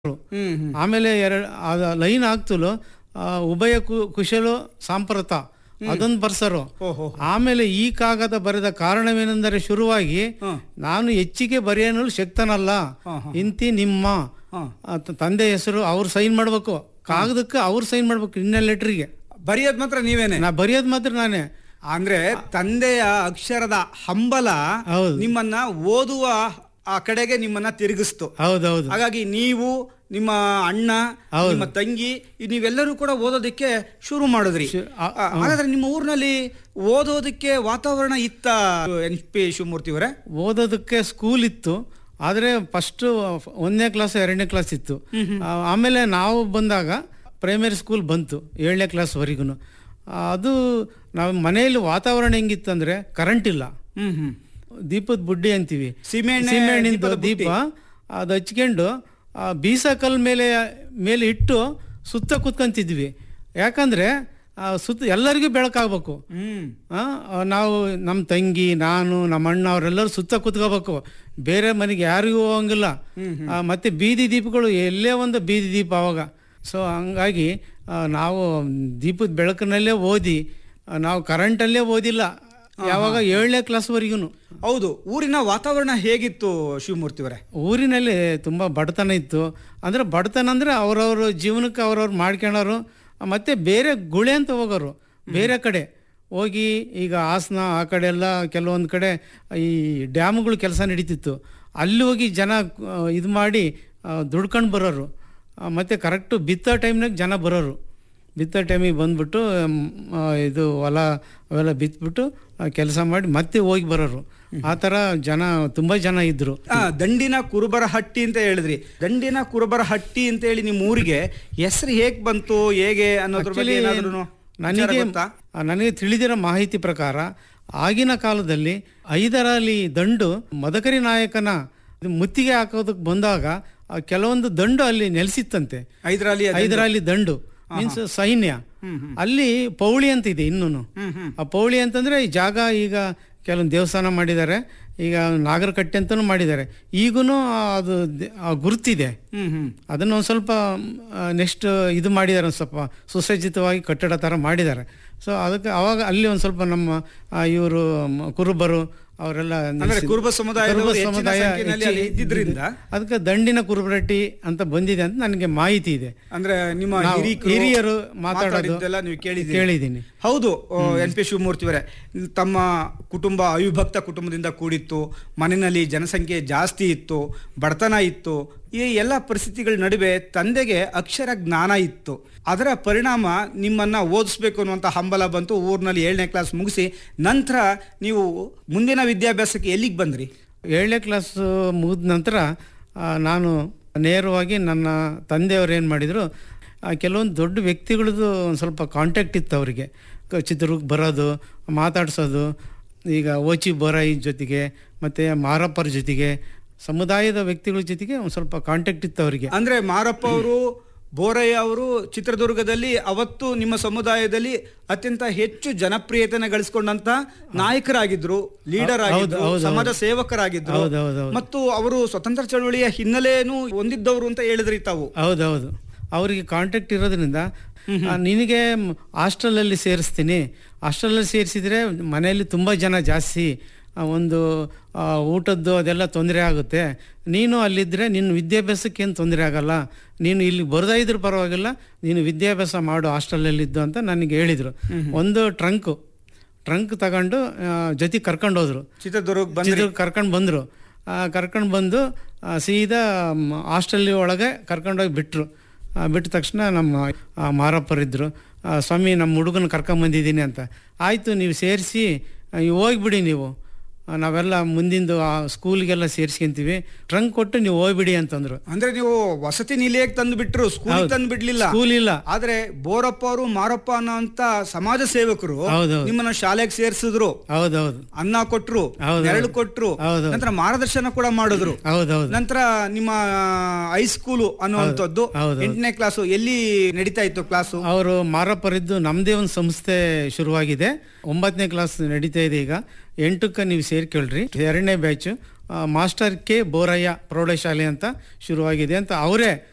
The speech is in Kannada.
ಹ್ಮ್ ಹ್ಮ್ ಆಮೇಲೆ ಎರಡು ಅದ ಲೈನ್ ಆಗ್ತಲು ಆ, ಉಭಯ ಕು- ಕುಶಲು ಸಾಂಪ್ರತ ಅದೊಂದು ಬರ್ಸರು ಓಹೋ ಆಮೇಲೆ ಈ ಕಾಗದ ಬರೆದ ಕಾರಣವೇನೆಂದರೆ ಶುರುವಾಗಿ ಹ್ಮ್. ನಾನು ಹೆಚ್ಚಿಗೆ ಬರೆಯಲು ಶಕ್ತನಲ್ಲ ಹಾ, ಹಾ. ಇಂತಿ ನಿಮ್ಮ ಹಾ. ಆ, ತ- ತಂದೆ ಹೆಸರು ಅವ್ರು ಸೈನ್ ಮಾಡ್ಬೇಕು ಕಾಗದಕ್ಕೆ ಅವ್ರು ಸೈನ್ ಮಾಡ್ಬೇಕು ಇನ್ನೇ ಲೆಟ್ರಿಗೆ ಬರೆಯೋದ್ ಮಾತ್ರ ನೀವೇನೆ ನಾ ಬರೆಯೋದು ಮಾತ್ರ ನಾನೇ ಅಂದ್ರೆ ತಂದೆಯ ಅಕ್ಷರದ ಹಂಬಲ ಹೌದು. ನಿಮ್ಮನ್ನ ಓದುವ ಆ ಕಡೆಗೆ ನಿಮ್ಮನ್ನ ತಿರುಗಿಸ್ತು ಹೌದೌದು ಹಾಗಾಗಿ ನೀವು ನಿಮ್ಮ ಅಣ್ಣ ಹೌದು. ನಿಮ್ಮ ತಂಗಿ ಈ ನೀವೆಲ್ಲರೂ ಕೂಡ ಓದೋದಕ್ಕೆ ಶುರು ಮಾಡಿದ್ರಿ ಶು- ಆ- ಆ, ಹಾಗಾದ್ರೆ ನಿಮ್ಮ ಊರಿನಲ್ಲಿ ಓದೋದಕ್ಕೆ ವಾತಾವರಣ ಇತ್ತ ಎನ್ ಪಿ ಶಿವಮೂರ್ತಿ ಅವರೇ ಓದೋದಕ್ಕೆ ಸ್ಕೂಲ್ ಇತ್ತು ಆದರೆ ಫಸ್ಟ್ ಒಂದನೇ ಕ್ಲಾಸ್ ಎರಡನೇ ಕ್ಲಾಸ್ ಇತ್ತು ಆ, ಆಮೇಲೆ ನಾವು ಬಂದಾಗ ಪ್ರೈಮರಿ ಸ್ಕೂಲ್ ಬಂತು ಏಳನೇ ಕ್ಲಾಸ್ವರೆಗೂ ಅದು ನಾವು ಮನೆಯಲ್ಲಿ ವಾತಾವರಣ ಹೆಂಗಿತ್ತಂದ್ರೆ ಕರೆಂಟ್ ಇಲ್ಲ ಹ್ಮ್ ಹ್ಮ್ ದೀಪದ ಬುಡ್ಡಿ ಅಂತೀವಿ ಸೀಮೆಎಣ್ಣೆ ಸೀಮೆಎಣ್ಣಿಂದು ದೀಪದ ಬುಟ್ಟಿ. ದೀಪ ಅದು ಹಚ್ಕೊಂಡು ಆ ಬೀಸ ಕಲ್ ಮೇಲೆ ಮೇಲೆ ಇಟ್ಟು ಸುತ್ತ ಕುತ್ಕೊಂತಿದ್ವಿ ಯಾಕಂದ್ರೆ ಆ ಸುತ್ತ ಎಲ್ಲರಿಗೂ ಬೆಳಕಾಗಬೇಕು ಹ್ಮ್ ಆ, ನಾವು ನಮ್ಮ ತಂಗಿ ನಾನು ನಮ್ಮ ಅಣ್ಣ ಅವರೆಲ್ಲರೂ ಸುತ್ತ ಕುತ್ಕೋಬೇಕು ಬೇರೆ ಮನೆಗೆ ಯಾರಿಗೂ ಹೋಗಂಗಿಲ್ಲ ಆ, ಮತ್ತೆ ಬೀದಿ ದೀಪಗಳು ಎಲ್ಲೇ ಒಂದು ಬೀದಿ ದೀಪ ಅವಾಗ ಸೊ ಹಂಗಾಗಿ ಆ, ನಾವು ದೀಪದ ಬೆಳಕಿನಲ್ಲೇ ಓದಿ ಆ, ನಾವು ಕರೆಂಟಲ್ಲೇ ಓದಿಲ್ಲ ಯಾವಾಗ ಏಳನೇ ಕ್ಲಾಸ್ವರೆಗೂ ಹೌದು ಊರಿನ ವಾತಾವರಣ ಹೇಗಿತ್ತು ಶಿವಮೂರ್ತಿ ಅವರೇ ಊರಿನಲ್ಲಿ ತುಂಬ ಬಡತನ ಇತ್ತು ಅಂದರೆ ಬಡತನ ಅಂದರೆ ಅವ್ರವ್ರ ಜೀವನಕ್ಕೆ ಅವ್ರವ್ರು ಮಾಡ್ಕೊಳ್ಳೋರು ಮತ್ತು ಬೇರೆ ಗುಳೆ ಅಂತ ಹೋಗೋರು ಬೇರೆ ಕಡೆ ಹೋಗಿ ಈಗ ಹಾಸನ ಆ ಕಡೆ ಎಲ್ಲ ಕೆಲವೊಂದು ಕಡೆ ಈ ಡ್ಯಾಮ್ಗಳು ಕೆಲಸ ನಡೀತಿತ್ತು ಅಲ್ಲಿ ಹೋಗಿ ಜನ ಇದು ಮಾಡಿ ದುಡ್ಕೊಂಡು ಬರೋರು ಆ, ಮತ್ತೆ ಕರೆಕ್ಟು ಬಿತ್ತೋ ಟೈಮ್ನಾಗ ಜನ ಬರೋರು ಬಿತ್ತೋ ಟೈಮಿಗೆ ಬಂದ್ಬಿಟ್ಟು ಮ್, ಆ, ಇದು ಹೊಲ ಅವೆಲ್ಲ ಬಿತ್ಬಿಟ್ಟು ಕೆಲಸ ಮಾಡಿ ಮತ್ತೆ ಹೋಗಿ ಬರೋರು ಆ ಥರ ಜನ ತುಂಬ ಜನ ಇದ್ದರು ಆ, ದಂಡಿನ ಕುರುಬರ ಹಟ್ಟಿ ಅಂತ ಹೇಳಿದ್ರಿ ದಂಡಿನ ಕುರುಬರ ಹಟ್ಟಿ ಅಂತ ಹೇಳಿ ನಿಮ್ಮ ಊರಿಗೆ ಹೆಸರು ಹೇಗ್ ಬಂತು ಹೇಗೆ ಅನ್ನೋದ್ರ ಬಗ್ಗೆ Actually, ಏನಾದ್ರು ನನಗೆ ಗೊತ್ತಾ ಆ, ನನಗೆ ತಿಳಿದಿರೋ ಮಾಹಿತಿ ಪ್ರಕಾರ ಆಗಿನ ಕಾಲದಲ್ಲಿ ಐದರಲ್ಲಿ ದಂಡು ಮದಕರಿ ನಾಯಕನ ಇದು ಮುತ್ತಿಗೆ ಹಾಕೋದಕ್ಕೆ ಬಂದಾಗ ಆ ಕೆಲವೊಂದು ದಂಡು ಅಲ್ಲಿ ನೆಲೆಸಿತ್ತಂತೆ ಹೈದರಾಲಿ ಅದು- ಐದರಲ್ಲಿ ದಂಡು ಮೀನ್ಸ್ ಸೈನ್ಯ ಅಲ್ಲಿ ಪೌಳಿ ಅಂತ ಇದೆ ಇನ್ನೂ ಹ್ಮ್ ಹ್ಮ್ ಆ ಪೌಳಿ ಅಂತಂದ್ರೆ ಈ ಜಾಗ ಈಗ ಕೆಲವೊಂದು ದೇವಸ್ಥಾನ ಮಾಡಿದ್ದಾರೆ ಈಗ ನಾಗರಕಟ್ಟೆ ಅಂತಲೂ ಮಾಡಿದ್ದಾರೆ ಈಗೂ ಅದು ದೆ- ಆ ಗುರುತಿದೆ ಹ್ಮ್ ಹ್ಮ್ ಅದನ್ನು ಒಂದು ಸ್ವಲ್ಪ ನೆಕ್ಸ್ಟ್ ಇದು ಮಾಡಿದ್ದಾರೆ ಒಂದು ಸ್ವಲ್ಪ ಸುಸಜ್ಜಿತವಾಗಿ ಕಟ್ಟಡ ಥರ ಮಾಡಿದ್ದಾರೆ ಸೊ ಅದಕ್ಕೆ ಅವಾಗ ಅಲ್ಲಿ ಒಂದು ಸ್ವಲ್ಪ ನಮ್ಮ ಇವರು ಕುರುಬರು ಅವರೆಲ್ಲ ಅಂದ್ರೆ ನೆಲೆಸಿ- ಕುರುಬ ಸಮುದಾಯದವರು ಕುರುಬ ಹೆಚ್ಚಿನ ಸಮುದಾಯ ಸಂಖ್ಯೆಯಲ್ಲಿ ಅಲ್ಲಿ ಹೆಚ್ಚಿ- ಇದ್ದಿದ್ರಿಂದ ಅದಕ್ಕೆ ದಂಡಿನ ಕುರುಬರಟ್ಟಿ ಅಂತ ಬಂದಿದೆ ಅಂತ ನನಗೆ ಮಾಹಿತಿ ಇದೆ ಅಂದ್ರೆ ನಿಮ್ಮ ನಾವು ಹಿರೀಕರು ಹಿರಿಯರು ಮಾತಾಡೋದು ಮಾತಾಡಿದ್ದೆಲ್ಲ ನೀವು ಕೇಳಿದ್ದೀರಿ ಕೇಳಿದ್ದೀನಿ ಹೌದು ಎನ್ ಪಿ ಶಿವಮೂರ್ತಿ ಅವರೇ ತಮ್ಮ ಕುಟುಂಬ ಅವಿಭಕ್ತ ಕುಟುಂಬದಿಂದ ಕೂಡಿತ್ತು ಮನೆಯಲ್ಲಿ ಜನಸಂಖ್ಯೆ ಜಾಸ್ತಿ ಇತ್ತು ಬಡತನ ಇತ್ತು ಈ ಎಲ್ಲ ಪರಿಸ್ಥಿತಿಗಳ ನಡುವೆ ತಂದೆಗೆ ಅಕ್ಷರ ಜ್ಞಾನ ಇತ್ತು ಅದರ ಪರಿಣಾಮ ನಿಮ್ಮನ್ನ ಓದಿಸ್ಬೇಕು ಅನ್ನುವಂಥ ಹಂಬಲ ಬಂತು ಊರಿನಲ್ಲಿ ಏಳನೇ ಕ್ಲಾಸ್ ಮುಗಿಸಿ ನಂತರ ನೀವು ಮುಂದಿನ ವಿದ್ಯಾಭ್ಯಾಸಕ್ಕೆ ಎಲ್ಲಿಗೆ ಬಂದ್ರಿ ಏಳನೇ ಕ್ಲಾಸ್ ಮುಗಿದ ನಂತರ ಆ, ನಾನು ನೇರವಾಗಿ ನನ್ನ ತಂದೆಯವರು ಏನು ಮಾಡಿದರು ಕೆಲವೊಂದು ದೊಡ್ಡ ವ್ಯಕ್ತಿಗಳದ್ದು ಒಂದು ಸ್ವಲ್ಪ ಕಾಂಟ್ಯಾಕ್ಟ್ ಇತ್ತು ಅವರಿಗೆ ಚಿತ್ರದುರ್ಗಕ್ಕೆ ಬರೋದು ಮಾತಾಡ್ಸೋದು ಈಗ ಓಚಿ ಬೋರಾಯಿ ಜೊತೆಗೆ ಮತ್ತು ಮಾರಪ್ಪರ ಜೊತೆಗೆ ಸಮುದಾಯದ ವ್ಯಕ್ತಿಗಳ ಜೊತೆಗೆ ಒಂದು ಸ್ವಲ್ಪ ಕಾಂಟ್ಯಾಕ್ಟ್ ಇತ್ತು ಅವರಿಗೆ ಅಂದ್ರೆ ಮಾರಪ್ಪ ಅವರು ಬೋರಯ್ಯ ಅವರು ಚಿತ್ರದುರ್ಗದಲ್ಲಿ ಅವತ್ತು ನಿಮ್ಮ ಸಮುದಾಯದಲ್ಲಿ ಅತ್ಯಂತ ಹೆಚ್ಚು ಜನಪ್ರಿಯತೆನ ಗಳಿಸಿಕೊಂಡಂತ ನಾಯಕರಾಗಿದ್ರು ಲೀಡರ್ ಆಗಿದ್ರು ಹೌದು, ಸಮಾಜ ಸೇವಕರಾಗಿದ್ರು ಹೌದು, ಹೌದು, ಹೌದು. ಮತ್ತು ಅವರು ಸ್ವತಂತ್ರ ಚಳವಳಿಯ ಹಿನ್ನೆಲೆಯನ್ನು ಹೊಂದಿದ್ದವರು ಅಂತ ಹೇಳಿದ್ರಿ ತಾವು ಹೌದೌದು ಅವರಿಗೆ ಕಾಂಟ್ಯಾಕ್ಟ್ ಇರೋದ್ರಿಂದ ಆ, ನಿನಗೆ ಹಾಸ್ಟೆಲಲ್ಲಿ ಸೇರಿಸ್ತೀನಿ ಹಾಸ್ಟೆಲಲ್ಲಿ ಸೇರಿಸಿದ್ರೆ ಮನೆಯಲ್ಲಿ ತುಂಬ ಜನ ಜಾಸ್ತಿ ಆ, ಒಂದು ಆ, ಊಟದ್ದು ಅದೆಲ್ಲ ತೊಂದರೆ ಆಗುತ್ತೆ ನೀನು ಅಲ್ಲಿದ್ದರೆ ನಿನ್ನ ವಿದ್ಯಾಭ್ಯಾಸಕ್ಕೆ ಏನು ತೊಂದರೆ ಆಗಲ್ಲ ನೀನು ಇಲ್ಲಿ ಬರದೇ ಇದ್ರೂ ಪರವಾಗಿಲ್ಲ ನೀನು ವಿದ್ಯಾಭ್ಯಾಸ ಮಾಡು ಹಾಸ್ಟೆಲಲ್ಲಿದ್ದು ಅಂತ ನನಗೆ ಹೇಳಿದರು ಒಂದು ಟ್ರಂಕು ಟ್ರಂಕ್ ತಗೊಂಡು ಜೊತೆಗೆ ಕರ್ಕೊಂಡು ಹೋದ್ರು ಚಿತ್ರದುರ್ಗ ಬಂದ್ರಿ ಚಿತ್ರದುರ್ಗ ಕರ್ಕೊಂಡು ಬಂದರು ಕರ್ಕೊಂಡು ಬಂದು ಆ, ಸೀದಾ ಹಾಸ್ಟೆಲ್ ಒಳಗೆ ಕರ್ಕೊಂಡೋಗಿ ಬಿಟ್ಟರು ಬಿಟ್ಟ ತಕ್ಷಣ ನಮ್ಮ ಆ, ಮಾರಪ್ಪರಿದ್ದರು ಆ, ಸ್ವಾಮಿ ನಮ್ಮ ಹುಡುಗನ ಕರ್ಕೊಂಬಂದಿದ್ದೀನಿ ಅಂತ ಆಯಿತು ನೀವು ಸೇರಿಸಿ ಹೋಗ್ಬಿಡಿ ನೀವು ಆ, ನಾವೆಲ್ಲ ಮುಂದಿಂದು ಆ ಸ್ಕೂಲ್ಗೆಲ್ಲ ಸೇರಿಸ್ಕೊಂತೀವಿ ಟ್ರಂಕ್ ಕೊಟ್ಟು ನೀವು ಹೋಗ್ಬಿಡಿ ಅಂತಂದ್ರು ಅಂದ್ರೆ ನೀವು ವಸತಿ ನಿಲಯಕ್ಕೆ ತಂದು ಬಿಟ್ರು ಸ್ಕೂಲ್ ತಂದು ಬಿಡ್ಲಿಲ್ಲ ಸ್ಕೂಲ್ ಇಲ್ಲ ಆದ್ರೆ ಬೋರಪ್ಪ ಅವರು ಮಾರಪ್ಪ ಅನ್ನೋಂತ ಸಮಾಜ ಸೇವಕರು ಹೌದೌದು ನಿಮ್ಮನ್ನ ಶಾಲೆಗೆ ಸೇರಿಸಿದ್ರು ಹೌದೌದು ಅನ್ನ ಕೊಟ್ರು ಹೌದು. ನೆರಳು ಕೊಟ್ರು ಹೌದು. ನಂತರ ಮಾರ್ಗದರ್ಶನ ಕೂಡ ಮಾಡಿದ್ರು ಹೌದೌದು ನಂತರ ನಿಮ್ಮ ಹೈಸ್ಕೂಲು ಅನ್ನುವಂಥದ್ದು ಹೌದು. ಎಂಟನೇ ಕ್ಲಾಸು ಎಲ್ಲಿ ನಡೀತಾ ಇತ್ತು ಕ್ಲಾಸು ಅವರು ಮಾರಪ್ಪರಿದ್ದು ನಮ್ಮದೇ ಒಂದು ಸಂಸ್ಥೆ ಶುರುವಾಗಿದೆ ಒಂಬತ್ತನೇ ಕ್ಲಾಸ್ ನಡೀತಾ ಇದೆ ಈಗ ಎಂಟಕ್ಕೆ ನೀವು ಸೇರ್ಕೊಳ್ರಿ ಎರಡನೇ ಬ್ಯಾಚು ಮಾಸ್ಟರ್ ಕೆ ಬೋರಯ್ಯ ಪ್ರೌಢಶಾಲೆ ಅಂತ ಶುರುವಾಗಿದೆ ಅಂತ ಅವರೇ